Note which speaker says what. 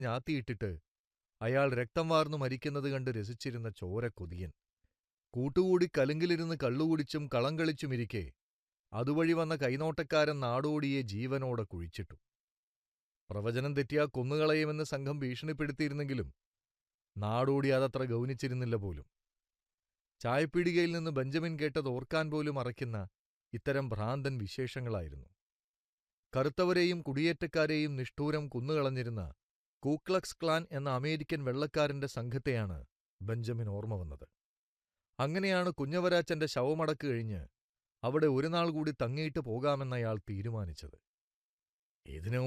Speaker 1: ഞാത്തിയിട്ടിട്ട് അയാൾ രക്തം വാർന്നു മരിക്കുന്നത് കണ്ട് രസിച്ചിരുന്ന ചോരക്കൊതിയൻ കൂട്ടുകൂടി കലുങ്കിലിരുന്ന് കള്ളുകുടിച്ചും കളം കളിച്ചുമിരിക്കെ അതുവഴി വന്ന കൈനോട്ടക്കാരൻ നാടോടിയെ ജീവനോടെ കുഴിച്ചിട്ടു പ്രവചനം തെറ്റിയാ കൊന്നുകളയുമെന്ന് സംഘം ഭീഷണിപ്പെടുത്തിയിരുന്നെങ്കിലും നാടോടി അതത്ര ഗൗനിച്ചിരുന്നില്ല പോലും ചായപ്പീടികയിൽ നിന്ന് ബെഞ്ചമിൻ കേട്ടത് ഓർക്കാൻ പോലും അറയ്ക്കുന്ന ഇത്തരം ഭ്രാന്തൻ വിശേഷങ്ങളായിരുന്നു കറുത്തവരെയും കുടിയേറ്റക്കാരെയും നിഷ്ഠൂരം കുന്നുകളഞ്ഞിരുന്ന കൂക്ലക്സ് ക്ലാൻ എന്ന അമേരിക്കൻ വെള്ളക്കാരന്റെ സംഘത്തെയാണ് ബെഞ്ചമിൻ ഓർമ്മ വന്നത് അങ്ങനെയാണ് കുഞ്ഞവരാച്ചന്റെ ശവമടക്ക് കഴിഞ്ഞ് അവിടെ ഒരു നാൾ കൂടി തങ്ങിയിട്ട് പോകാമെന്നയാൾ തീരുമാനിച്ചത് ഇതിനു